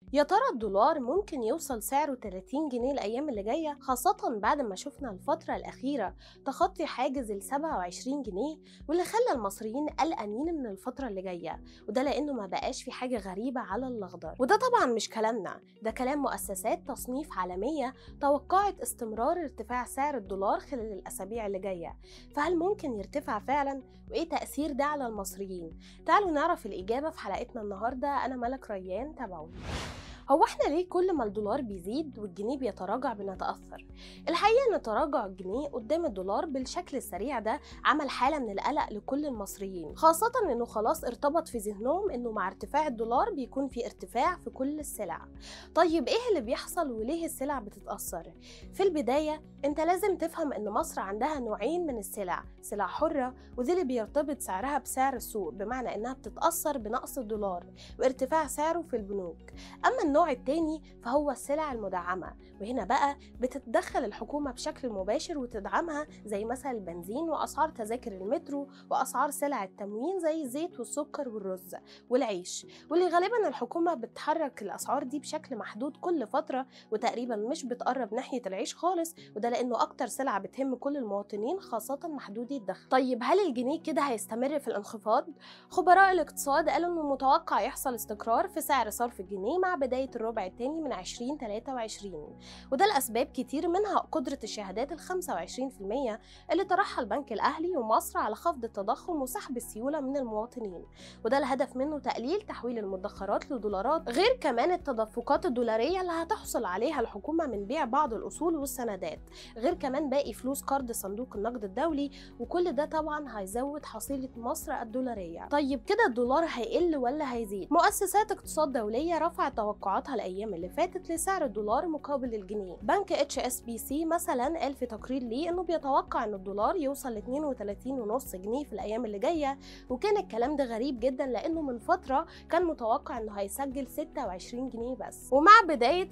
يا ترى الدولار ممكن يوصل سعره 30 جنيه الأيام اللي جاية خاصة بعد ما شفنا الفترة الأخيرة تخطي حاجز ال 27 جنيه واللي خلى المصريين قلقانين من الفترة اللي جاية وده لأنه ما بقاش في حاجة غريبة على الأخضر وده طبعا مش كلامنا ده كلام مؤسسات تصنيف عالمية توقعت استمرار ارتفاع سعر الدولار خلال الأسابيع اللي جاية فهل ممكن يرتفع فعلا وإيه تأثير ده على المصريين تعالوا نعرف الإجابة في حلقتنا النهاردة أنا ملك ريان تابعوني هو احنا ليه كل ما الدولار بيزيد والجنيه بيتراجع بنتأثر؟ الحقيقة ان تراجع الجنيه قدام الدولار بالشكل السريع ده عمل حالة من القلق لكل المصريين خاصة انه خلاص ارتبط في ذهنهم انه مع ارتفاع الدولار بيكون في ارتفاع في كل السلع طيب ايه اللي بيحصل وليه السلع بتتأثر؟ في البداية انت لازم تفهم ان مصر عندها نوعين من السلع سلع حرة ودي اللي بيرتبط سعرها بسعر السوق بمعنى انها بتتأثر بنقص الدولار وارتفاع سعره في البنوك اما النوع التاني فهو السلع المدعمة وهنا بقى بتتدخل الحكومة بشكل مباشر وتدعمها زي مثلا البنزين وأسعار تذاكر المترو وأسعار سلع التموين زي الزيت والسكر والرز والعيش واللي غالبا الحكومة بتحرك الأسعار دي بشكل محدود كل فترة وتقريبا مش بتقرب ناحية العيش خالص وده لأنه أكتر سلعة بتهم كل المواطنين خاصة محدودي الدخل طيب هل الجنيه كده هيستمر في الانخفاض؟ خبراء الاقتصاد قالوا إنه متوقع يحصل استقرار في سعر صرف الجنيه مع بداية الربع الثاني من 2023 وده لأسباب كتير منها قدرة الشهادات ال 25% اللي طرحها البنك الأهلي ومصر على خفض التضخم وسحب السيولة من المواطنين وده الهدف منه تقليل تحويل المدخرات لدولارات غير كمان التدفقات الدولارية اللي هتحصل عليها الحكومة من بيع بعض الأصول والسندات غير كمان باقي فلوس قرض صندوق النقد الدولي وكل ده طبعا هيزود حصيلة مصر الدولارية طيب كده الدولار هيقل ولا هيزيد مؤسسات اقتصاد دولية رفعت توقعاتها الايام اللي فاتت لسعر الدولار مقابل الجنيه بنك اتش اس بي سي مثلا قال في تقرير ليه انه بيتوقع ان الدولار يوصل ل 32.5 جنيه في الايام اللي جايه وكان الكلام ده غريب جدا لانه من فتره كان متوقع انه هيسجل 26 جنيه بس ومع بدايه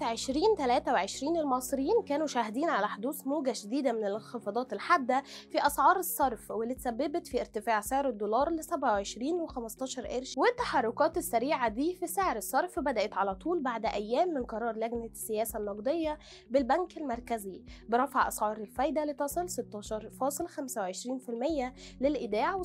2023 المصريين كانوا شاهدين على حدوث موجه شديده من الانخفاضات الحاده في اسعار الصرف واللي تسببت في ارتفاع سعر الدولار ل 27 و15 قرش والتحركات السريعه دي في سعر الصرف بدات على طول بعد أيام من قرار لجنة السياسة النقدية بالبنك المركزي برفع أسعار الفايدة لتصل 16.25% للإيداع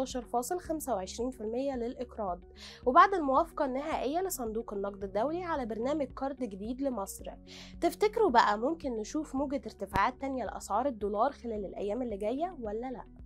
و17.25% للإقراض وبعد الموافقة النهائية لصندوق النقد الدولي على برنامج قرض جديد لمصر تفتكروا بقى ممكن نشوف موجة ارتفاعات تانية لأسعار الدولار خلال الأيام اللي جاية ولا لأ؟